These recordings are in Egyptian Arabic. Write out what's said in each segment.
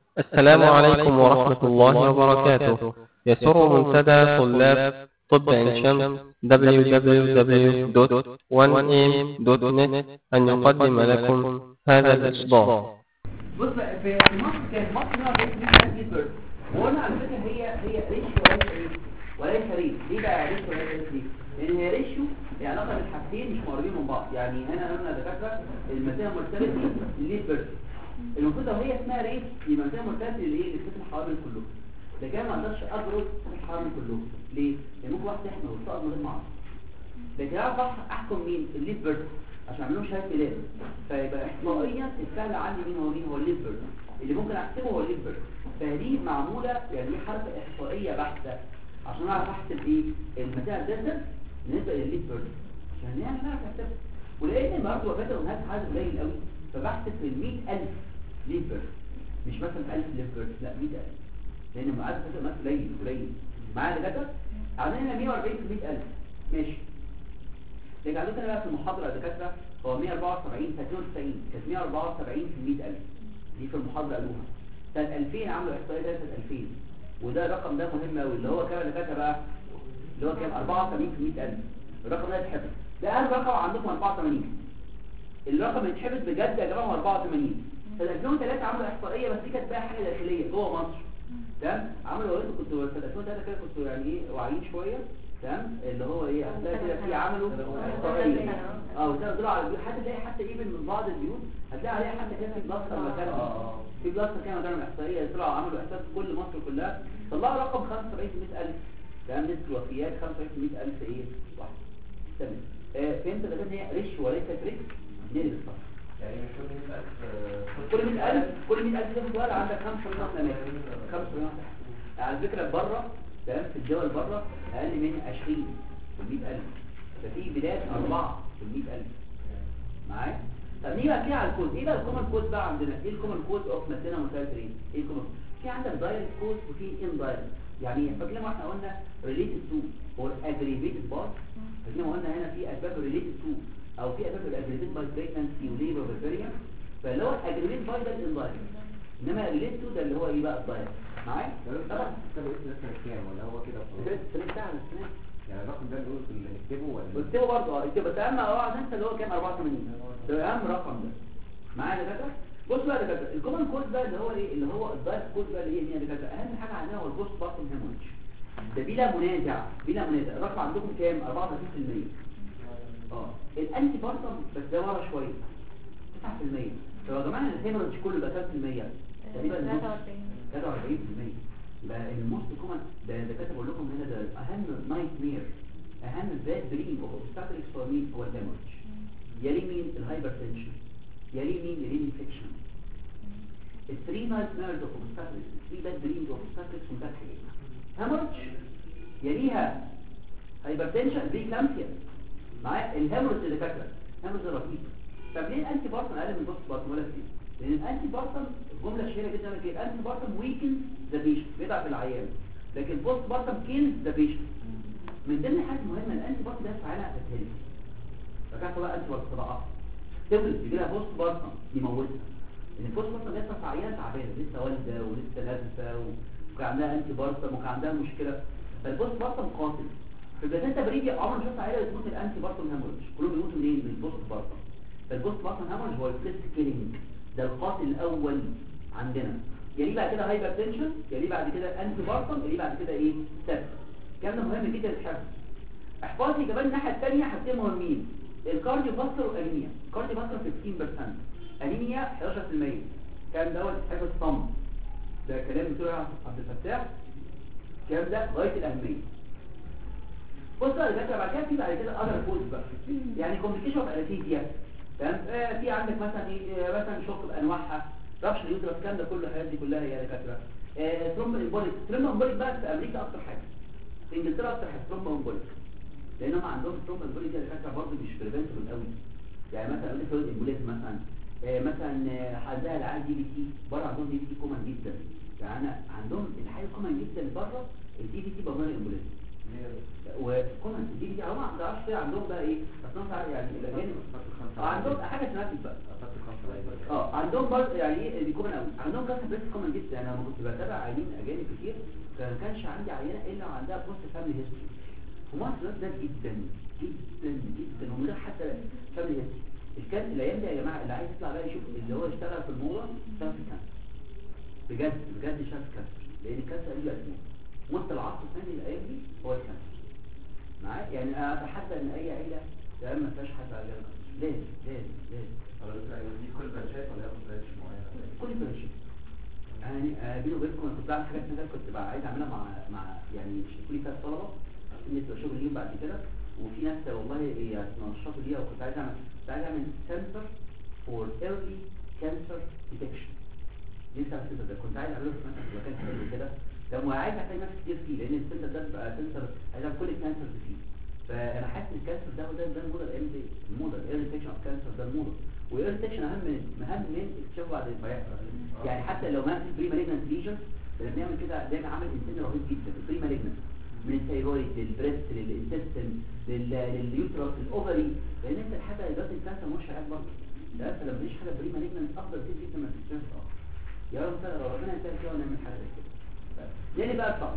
السلام عليكم ورحمة الله وبركاته يسر منتدى طلاب طب عين شمس www.1am.net أن يقدم لكم هذا الإصدار بص بقى، في في مصر كانت مصر هنا بقت نسبة جدا وقلنا على فكرة هي هي ريشيو وليس ايه وليس ريت ليه بقى ريشيو وليس ريت لان هي ريشيو هي علاقة بين حاجتين مش مقربين من بعض يعني هنا قلنا دكاترة المسافة مورتاليتي للليد بيرث المفروض لو هي اسمها ريت يبقى المسافة مورتاليتي للايه للست الحوامل كلهم ده كده ما اقدرش اضرب ست الحوامل كلهم ليه؟ لان ممكن واحد يحمل ويسقط من غير ما اعرف لكن اعرف احكم مين الليد بيرث عشان اعمل لهم شهاده ميلاد فيبقى احصائيا السهل عندي مين هو مين هو الليد بيرث اللي ممكن احسبه هو الليد بيرث فدي معموله يعني دي حركه احصائيه بحته عشان اعرف احسب ايه المسائل ديستنس بالنسبه للليد بيرث عشان يعني نعرف نحسبها ولان برضه وفاه الامهات عدد قليل قوي فبحسب في ال 100000 ليد بيرث مش مثلا في 1000 ليد بيرث لا 100000 لان عدد وفاه الامهات قليل قليل معايا دكاتره عندنا 140 في 100000 ماشي لكن عندنا بقى في المحاضرة يا دكاترة هو 174 في 92 كانت 174 في 100000 دي في المحاضرة قالوها سنة 2000 عملوا إحصائية ده سنة 2000 وده الرقم ده مهم قوي اللي هو كام يا دكاترة بقى اللي هو كام 84 في 100000 الرقم ده يتحفظ ده أهم رقم عندكم 84 الرقم اللي يتحفظ بجد يا جماعة هو 84 سنة 2003 عملوا إحصائية بس دي كانت بقى حاجة داخلية جوه مصر تمام عملوا انتوا كنتوا سنة 2003 كده كنتوا يعني ايه واعيين شوية تمام اللي هو ايه هتلاقي كده في عملوا احصائيه اه وده طلع على البيوت حتى تلاقي حتى ايفن من بعض البيوت هتلاقي عليها حتى كده في بلاستر مكان في بلاستر كده مكان الاحصائيه طلعوا عملوا احصاء في كل مصر كلها طلعوا رقم 75 في 100000 تمام نسبه الوفيات 75 في 100000 ايه واحد تمام آه فهمت ده ان هي ريش وليست ريك دي اللي بتصح يعني مش كل 100000 كل 100000 كل 100000 ده سؤال عندك 75 واحده 75 واحده على فكره بره تمام في الدول بره اقل من 20 في 100000 ففي بلاد 4 في 100000 معايا طب نيجي بقى كده على الكود ايه بقى الكومن كود بقى عندنا ايه الكومن كود اوف ماتينا مونتاليتي ايه الكومن في عندك دايركت كود وفي ان دايركت يعني ايه فاكر لما احنا قلنا ريليتد تو اور اجريفيتد باي فاكر لما قلنا هنا في اسباب ريليتد تو او في اسباب اجريفيتد باي بريجنسي وليبر وفيريا فاللي هو اجريفيتد باي ده الان دايركت انما ريليتد تو ده اللي هو ايه بقى الدايركت معايا طبعا طب اسم ده سنة كام ولا هو كده وخلاص؟ السنه بتاعنا السنه يعني الرقم ده اللي قلت اللي نكتبه ولا واكتبه برضه اه اكتبه بس اهم اوعى تنسى اللي هو كام 84 ده اهم رقم ده معايا يا دكاتره بص بقى يا دكاتره الكومن كود ده اللي هو ايه اللي هو الدايت كود بقى اللي هي يا دكاتره اهم حاجه عندنا هو البوست بارتن هيموريدج ده بلا منازع بلا منازع الرقم عندكم كام 34% اه الانتي بارتن بس ده ورا شويه 9% طب يا جماعه الهيموريدج كله يبقى 3% تقريبا النص 43% يبقى الموست كومن ده ده كاتب بقول لكم هنا ده اهم نايت مير اهم باد دريم اوف اوبستاكل اكسورمين هو الهيموريدج يلي مين الهايبرتنشن يلي مين الانفكشن الثري نايت ميرز اوف اوبستاكل الثري باد دريم اوف اوبستاكل هم ثلاث حاجات هيموريدج يليها هايبرتنشن بريكلامسيا معايا الهيموريدج اللي فاكره هيموريدج رهيب طب ليه الانتي بارتن اقل من البوست بارتن ولا كتير لان الانتي بارتن الجمله الشهيره جدا كده الانتي بارتن ويكن ذا بيشنت بيضعف العيان لكن البوست بارتن كيل ذا بيشنت من ضمن الحاجات المهمه الانتي بارتن ده فعاله تتهلك فكانت بقى انتي بارتن بقى تولد يجي لها بوست بارتن يموتها لان البوست بارتن لسه في عيانه تعبانه لسه والده ولسه لابسه وكان عندها انتي بارتن وكان عندها مشكله فالبوست بارتن قاتل في البلاتين بريدي عمر ما شفت عيله بتموت الانتي بارتن هيموريدج كلهم بيموتوا منين من البوست بارتن فالبوست بارتن هيموريدج هو الفيرست كيلينج ده القاتل الاول عندنا يلي بعد كده هايبر تنشن يلي بعد كده انتي بارتن يلي بعد كده ايه سب الكلام ده مهم جدا للحفظ احفظي كمان الناحيه الثانيه حاجتين مهمين الكارديو فاسكر والانيميا الكارديو فاسكر 15% انيميا 11% الكلام دوت حفظ صم ده كلام دكتور عبد الفتاح الكلام ده غايه الاهميه بص بقى الدكاتره بعد كده في بعد كده اذر كوز بقى يعني كومبليكيشن اوف انستيزيا تمام آه في عندك مثلا ايه آه مثلا شوك بانواعها ربش اليوترس الكلام ده كله الحاجات دي كلها يا دكاتره آه ترومب امبوليك ترومب امبوليك بقى في امريكا اكتر حاجه في انجلترا اكتر حاجه ترومب امبوليك لان هم عندهم ترومب امبوليك يا دكاتره برضه مش بريفنتبل قوي يعني مثلا اقول لك فلويد امبوليك مثلا آه مثلا آه عندها العيال دي بي تي بره عندهم دي بي تي كومن جدا يعني عندهم الحاجه كومن جدا بره الدي بي تي بالمونري امبوليك وكومن دي دي هم ما تعرفش كده عندهم بقى ايه اصلا انت عارف يعني الاجانب آه، عندهم حاجه اسمها بقى اه عندهم برضه يعني ايه دي كومن قوي عندهم كاسه بريس كومن جدا انا لما كنت بتابع عيانين اجانب كتير كان كانش عندي عينه الا وعندها بوست فاميلي هيستوري في مصر ده جدا جدا جدا ومن غير حتى فاميلي هيستوري الكان الايام دي يا جماعه اللي عايز يطلع بقى يشوف اللي هو اشتغل في الموضه اشتغل في الكانسر بجد بجد اشتغل في الكانسر لان الكانسر دي اسمه وانت العصر الثاني الايام دي هو الكانسر معايا يعني انا اتحدى ان اي عيله تمام ما فيهاش حد عليها الكانسر لازم لازم لازم كل فرنش يعني آه، بيني وبينكم انا كنت بعمل حاجات كده كنت بقى عايز اعملها مع مع يعني شافوا لي فيها الطلبه عشان يبقى شغل ليهم بعد كده وفي ناس والله يعني نشطوا ليها وكنت عايز اعمل كنت عايز اعمل سنتر فور ايرلي كانسر ديتكشن لسه السنتر ده كنت عايز اعمله في مثلا في مكان حلو كده ده وعايز احتاج ناس كتير فيه لان السنتر ده بقى سنتر عايز اعمل كل الكانسر فيه فانا حاسس الكانسر ده ده ده الموضه الايام دي الموضه الايرلي ديتكشن اوف كانسر ده الموضه والايرلي ديتكشن اهم من اهم من اكتشاف بعد ما يحصل يعني حتى لو ما في بري مالجنت ليجن لما بنعمل كده دايما عامل انسان رهيب جدا البري مالجنت من الثيرويد للبريست للانتستين لليوترس للاوفري لان انت الحاجه دلوقتي الكانسر مش علاج برضه ده فلما مفيش حاجه بري مالجنت افضل كتير جدا من الاكتشاف الاخر يا رب تعالى لو ربنا يسهل كده ونعمل حاجه زي كده ليه بقى الصعب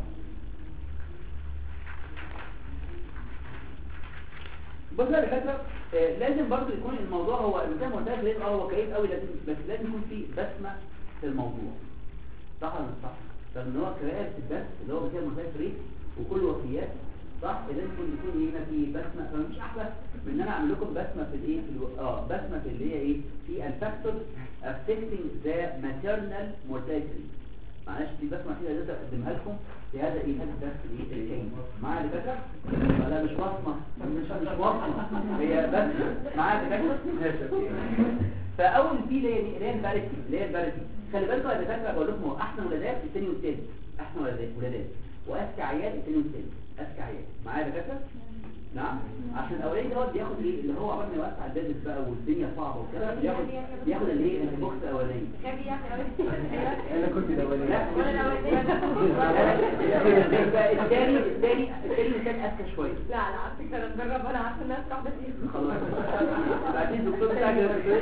بص يا دكاتره آه، لازم برضو يكون الموضوع هو زي ما قلت لك لازم اه هو كئيب قوي لازم بس لازم يكون في بسمه في الموضوع صح ولا مش صح؟ لان هو كفايه في الدرس اللي هو بتاع مختلف ريت وكل وفيات صح لازم يكون يكون هنا في بسمه فمش احلى من ان انا اعمل لكم بسمه في الايه في الو... اه بسمه في اللي هي ايه في الفاكتور affecting the maternal mortality معلش دي بسمه كده لازم اقدمها لكم في هذا ايه هذا الدرس الايه الكامل معايا دكاتره لا مش بصمه مش مش بصمه هي بس معايا دكاتره فاول في اللي هي دي اللي هي الباريتي اللي هي الباريتي خلي بالكم يا دكاتره بقول لكم هو احسن ولادات الثاني والثالث احسن ولادات ولادات واذكى عيال الثاني والثالث اذكى عيال معايا دكاتره نعم عشان الاولاني دوت بياخد ايه اللي هو عمال ما يوسع البيزنس بقى والدنيا صعبه وكده بياخد بياخد الايه البوكس الاولاني انا كنت الاولاني الثاني الثاني الثاني الثاني اذكى شويه لا لا على فكرة انا بجرب انا عارفة الناس صاحبتي خلاص بعدين الدكتور بتاعك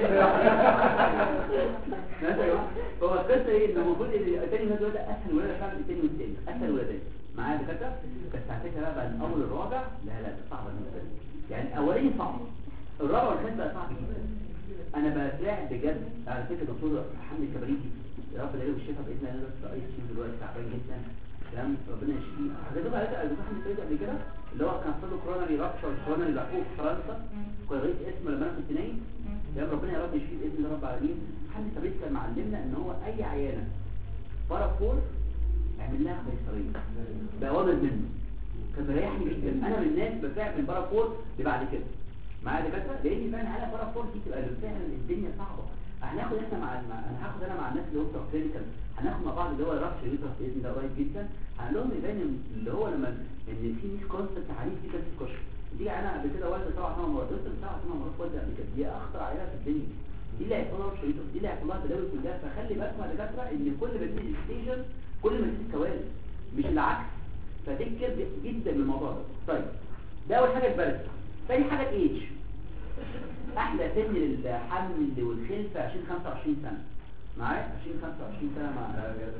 ماشي يا جماعه هو القصه ايه ان المفروض ان الثاني ده دلوقتي اسهل ولاده فعلا الثاني والثاني اسهل ولادات معايا دكاتره بس على فكره بقى من اول الرابع لا لا ده صعب جدا يعني اولاني صعب الرابع والخامس بقى صعب جدا انا بتلاعب بجد على فكره دكتور حمدي الكبريتي يا رب يلاقيه بالشفاء باذن الله بس اي سي دلوقتي تعبان جدا تمام ربنا يشفيه حضرتك على فكره الدكتور حمدي الكبريتي قبل كده اللي هو كان حصل له كوروناري رابشر كوروناري لاكوك في فرنسا كنت قريت اسمه لما انا كنت نايم يا ربنا يا رب يشفيه باذن الله رب العالمين حمدي الكبريتي كان معلمنا ان هو اي عيانه بارافور اعمل لها قيصريه بأوامر منه كان بيريحني جدا انا من الناس بفعل من بارافور لبعد كده معايا دكاتره لان فعلا على بارافور دي تبقى فعلا الدنيا صعبه هناخد احنا مع مع- انا هاخد انا مع الناس اللي هو بتوع كلينيكال هناخد مع بعض اللي هو رابش يوترس باذن الله قريب جدا هنقول لهم يبان اللي هو لما ان في ميس كونسبت عنيف جدا في الكشف دي انا قبل كده والده سبع ثمان مرات قلت سبع ثمان مرات والده قبل كده دي اخطر عيله في الدنيا دي اللي هيحصل لها رابش يوترس دي اللي هيحصل لها بلاوي كلها فخلي بالكم يا دكاتره ان كل ما تزيد ستيشن كل ما تزيد كوارث مش العكس فتذكر جدا من الموضوع ده طيب ده اول حاجه البرد تاني حاجه الايدج احلى سن للحمل والخلفه 20 25 سنه معايا 20 25 سنه مع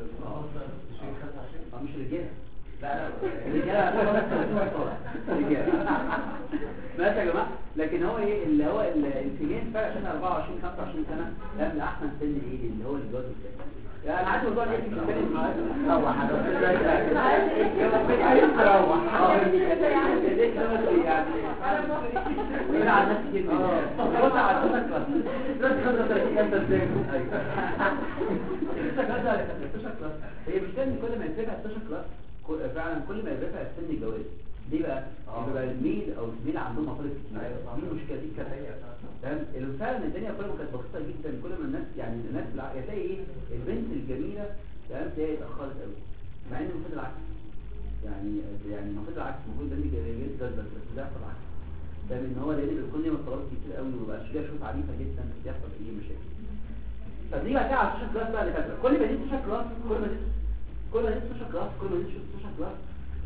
اه مش رجاله لا لا رجاله رجاله ماشي يا جماعه لكن هو ايه اللي هو ال- الفيجين فرق عشان 24 25 سنه ده من احسن سن ايه اللي هو الجواز الثاني يعني انا عايز موضوع الايه مش بتكلم معاك روح روح اه ليك نفسي يعني وهنا على نفس كلمه بص على صوتك بس بس 35 انت ازاي هي مش كان كل ما يترفع 16 كلاس كل- فعلا كل ما يرفع سن الجواز ليه بقى؟ بيبقى الميل او الزميل عندهم مصاريف كتير دي المشكله دي كانت تمام اللي فعلا الدنيا كل ما كانت بسيطه جدا كل ما الناس يعني الناس بالع- تلاقي ايه البنت الجميله تمام تلاقي اتاخرت قوي مع ان المفروض العكس يعني يعني المفروض العكس المفروض البنت الجميله جدا بس بس ده يحصل العكس فاهم ان هو لان بيكون ليه مطلبات كتير قوي ومبقاش ليها شروط عنيفه جدا بيحصل ايه مشاكل طب دي بقى كده على 16 كلاس بقى اللي فاكره كل ما تزيد 16 كلاس كل ما تزيد كل ما تزيد 16 كلاس كل ما تزيد 16 كلاس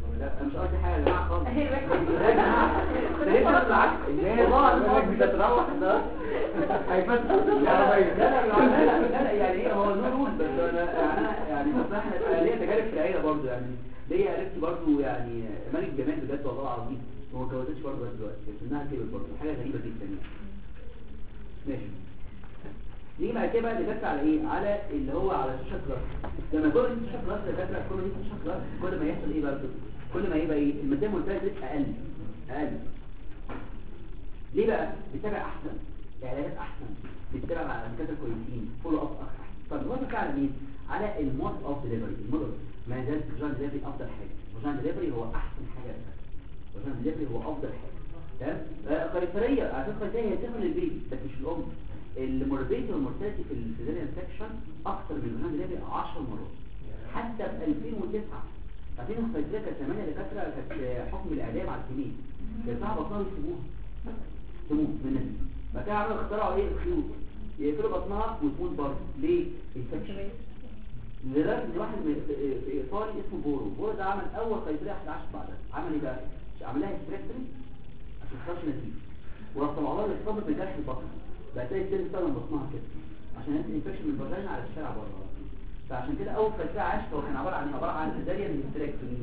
لا انا مش قصدي حاجه يا جماعه خالص هي لا يا جماعه ده لسه بالعكس والله العظيم مش هتروح ده هيفتح لا لا لا لا لا لا يعني ايه هو نو رول بس انا انا يعني اصل احنا أنا ليا تجارب في العيله برضه يعني ليا قريبتي برضه يعني ملك جمال بجد والله العظيم وما اتجوزتش برضه لغايه دلوقتي بس انها كبرت برضه حاجه غريبه جدا يعني ماشي نيجي بعد كده بقى دكاتره على ايه على اللي هو على السوشيال كلاس لما كل السوشيال كلاس دكاتره كل دي السوشيال كلاس كل ما يحصل ايه بقى كل ما يبقى ايه الماديه المرتبطه اقل اقل ليه بقى بتتابع احسن اعلانات احسن بتتابع مع دكاتره كويسين فولو اب احسن طب الوظيفه على مين على المود اوف ديليفري المود ما زال فيجن ديليفري افضل حاجه فيجن ديليفري هو احسن حاجه فيجن ديليفري هو افضل حاجه تمام آه، قيصريه على فكره قيصريه هي تاخد البيبي بس مش الام الموربيتي والمورتاليتي في السيزاريان سكشن اكتر من فيجن ديليفري 10 مرات حتى في 2009 عارفين القيصريه كانت زمان دكاتره كانت حكم الاعدام على السنين كانت صعبه خالص يسيبوها تموت من الناس بعد كده عملوا اخترعوا ايه الخيوط يقفلوا بطنها وتموت برضه ليه؟ انفكشن لدرجه ان واحد من- في في ايطالي اسمه بورو بورو ده عمل اول قيصريه واحد عاش بعدها عمل ايه بقى؟ عملها استراكتري عشان ما تخافش نتيجه وراح طلع لها الاصابه بجرح البطن بقى تلاقي السيل استخدم بطنها كده عشان ينقل انفكشن من الفاجينا على الشارع بره فعشان كده اول قيصريه عاشت هو كان عباره عن إيه؟ عباره عن سيزاريان استراكتري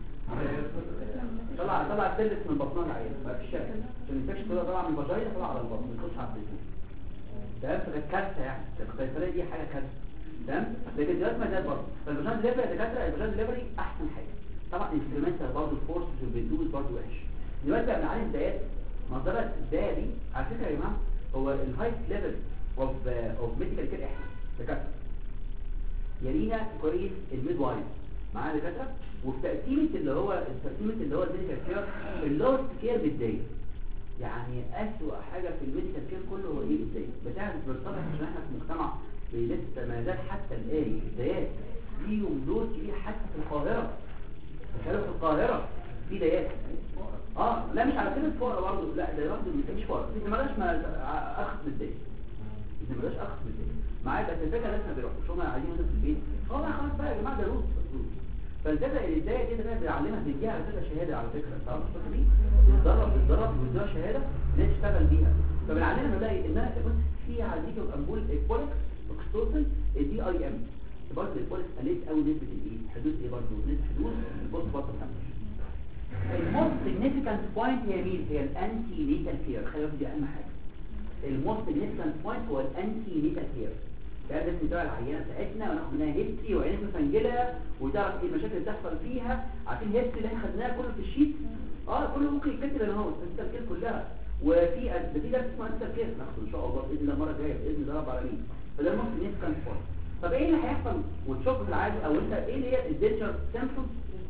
طلع طلع السلس من بطنها العيال بقى في الشارع عشان الانفكشن كله طلع من الفاجينا طلع على البطن ما يخش على الجسم تمام فكانت كارثه يعني كانت القيصريه دي حاجه كارثه تمام لكن دلوقتي ما زال برضه فالفيجن ديليفري يا دكاتره الفيجن ديليفري احسن حاجه طبعا الانسترومنتال برضه الفورس والبندوز برضه وحش دلوقتي بقى بنعالج الدايات نظره الدايه دي على فكره يا جماعه هو الهايت ليفل اوف اوف ميديكال كير احنا دكاتره يلينا كويس الميد وايز معانا دكاتره وفي تقسيمه اللي هو تقسيمه اللي هو الميديكال كير اللوست كير بالدايه يعني أسوأ حاجة في الميديكال كير كله هو ايه الداية بتاعت بالطبع عشان احنا في مجتمع لسه ما زال حتى الآن الدايات ليهم دور كبير حتى في القاهرة تخيلوا في القاهرة في دايات اه لا مش على كده فقراء برضه لا ده برضه مش فقراء اذا مالهاش ما اخذ من الداية اذا مالهاش اخذ من الداية معايا بس الفكرة لسه بيروحوا شو ما عايزين يقعدوا في البيت اه بقى خلاص بقى يا جماعة ده روس روس. فالفكرة ان الداية دي ده بيعلمها بيديها على فكرة شهادة على فكرة تعرف الفكرة دي بتدرب بتدرب وبتديها شهادة ان هي تشتغل بيها فبنعلمها نلاقي انها بص في عزيزي الامبول ايكولكس اوكستوسن الدي اي ام برضه الايكولكس قليل قوي نسبة الايه حدوث ايه برضه نسبة حدوث البوست بارتم الموست سيجنيفيكانت بوينت هي مين هي الانتي نيتال كير خلي بالك دي اهم حاجة الموست سيجنيفيكانت بوينت هو الانتي نيتال كير ده لازم نتابع العينه بتاعتنا وناخد منها هيستري وعينات مسجله وتعرف ايه المشاكل اللي بتحصل فيها عارفين الهيستري اللي احنا خدناه كله في الشيت اه كله ممكن يتكتب انا اهو التفكير كلها وفي ده في درس اسمه التفكير ناخده ان شاء الله باذن الله المره الجايه باذن الله رب العالمين فده الموست سيجنيفيكانت بوينت طب ايه اللي هيحصل وتشوف في العادي او انت ايه اللي هي الدينجر سيمبتومز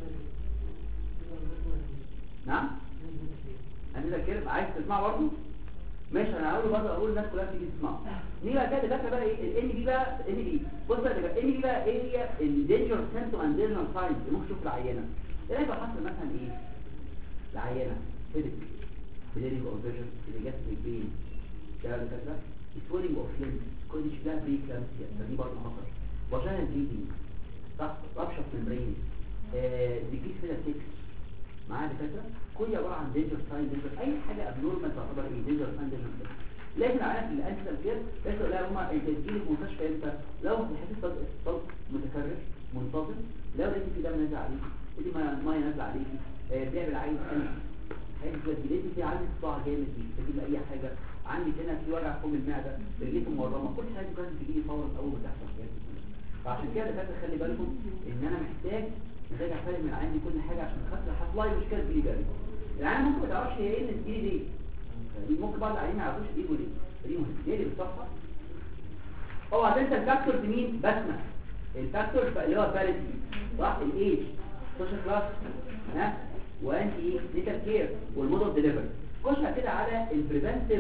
نعم هنذاكر عايز تسمع برضه ماشي انا هقول برضه اقول الناس كلها تيجي تسمع نيجي بقى كده دكاتره بقى ايه الان بي بقى الان بي بص بقى الان بي بقى ايه هي الدينجر سيمبتوم اند دينجر ساينز اللي ممكن تشوف في العينه ايه اللي حصل مثلا ايه العينه هيدك بليرنج اوف فيجن اللي بين ده دكاتره سويلنج اوف ليمز كل دي شكلها بري كلامسيا فدي برضه خطر وجانا بليدنج صح رابشر في البرين ديكيس كده تكس معايا دكاتره كل عباره عن دينجر ساين دينجر اي حاجه ابنورمال تعتبر ايه دينجر ساين دينجر ساين لازم عارف الانسل كير لازم لا هما التسجيل المستشفى امتى لو حاسس صدق صدق متكرر منتظم لو لقيت في دم نازل عليك ودي ما ميه نازله عليك آه بيعمل عين قلب حاجه كده لقيت في عندي صداع جامد دي تجيب اي حاجه عندي هنا في وجع فوق المعده رجليتي مورمه كل حاجه لازم تجي فورا اول ما تحصل حاجات فعشان كده دكاتره خلي بالكم ان انا محتاج محتاج احترم من عندي كل حاجه عشان خاطر هتطلع لي مشكله تجيلي بالي العيان ممكن ما تعرفش هي ايه اللي تجيلي ليه ممكن بعض العيانين ما يعرفوش ايه وليه دي مهمه ايه اللي بتصحى اوعى تنسى الفاكتورز مين بسمه الفاكتورز بقى اللي هو باريتي صح الايج سوشيال كلاس ها وانتي ايه ديتال كير والمودل ديليفري خش كده على البريفنتيف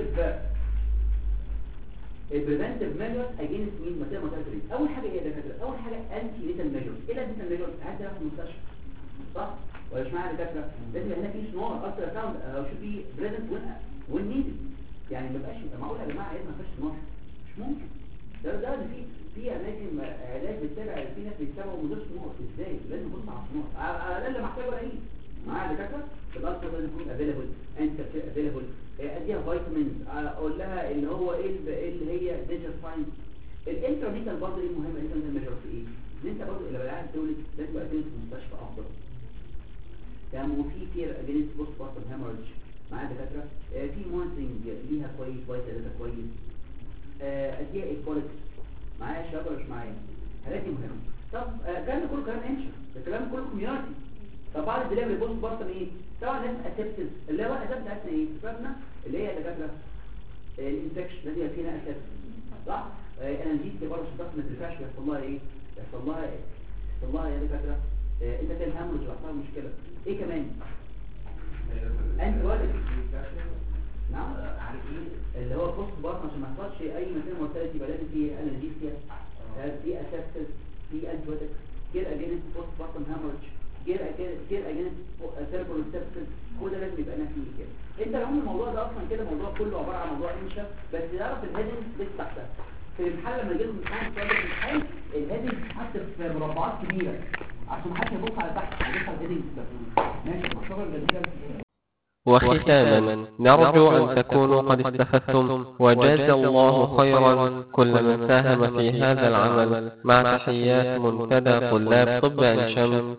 البريفنتيف ميجرز اجينست مين ماتيريال ماتيريال اول حاجه ايه يا دكاتره اول حاجه انتي نيتال ميجرز ايه الانتي نيتال ميجرز عايز في المستشفى صح ولا مش معنى دكاتره لازم هنا في سنور الترا ساوند او شو بي بريزنت وين نيدد يعني ما بقاش يبقى معقول يا جماعه عايز ما فيش سنور مش ممكن ده ده ده في في اماكن علاج بتتابع في ناس بيتابعوا من غير سنور ازاي لازم نبص على السنور على الاقل محتاج ولا ايه معايا دكاتره الالترا لازم يكون افيلابل انت افيلابل اديها فيتامينز اقول لها اللي هو ايه ال- إيه اللي هي ديجيتال ساينس الانترميتال برضه ايه مهم الانترميتال ميجر في ايه ان انت برضه لما قاعد تولد لازم تبقى تولد في مستشفى افضل تمام وفي كير اجينست بوست بارتم هيموريدج معايا دكاتره آه، في مونترنج ليها كويس فايتال داتا كويس آه، اديها ايكوليكس معايا شباب ولا مش معايا الحاجات دي مهمه طب آه، الكلام ده كله كلام انشا الكلام ده كله كوميونتي طب بعد الدليفري بوست بارتم ايه طبعا لازم اسبتس اللي هو الاسبت بتاعتنا ايه فاكرنا اللي هي دكاتره الانفكشن لازم يبقى فينا اسبت صح انالجيسيا برضه عشان ما تنفعش يحصل لها ايه يحصل لها يحصل لها يا دكاتره آه، انت كان هامرج وقتها مشكله ايه كمان انت ولد نعم عارف ايه اللي هو بوست بارتم عشان ما يحصلش اي مكان مورتاليتي يبقى لازم في انالجيسيا في اسبتس في انتيبيوتكس كير اجينست بوست بارتم هامرج كير كير اجينست سيربرال سيبسس كل ده لازم يبقى فيه كده انت لو الموضوع ده اصلا كده الموضوع كله عباره عن موضوع انشا بس تعرف الهيدنج لسه تحتها في الامتحان لما يجي لهم امتحان سؤال في الامتحان الهيدنج تتحط في مربعات كبيره عشان ما حدش يبص على تحت يبص على الهيدنج بس ماشي الشغل الجميله وختاما نرجو أن تكونوا قد استفدتم وجاز الله خيرا كل من ساهم في هذا العمل مع تحيات منتدى طلاب طب عين شمس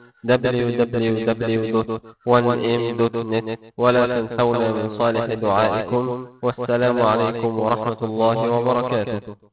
www.1m.net ولا تنسونا من صالح دعائكم والسلام عليكم ورحمة الله وبركاته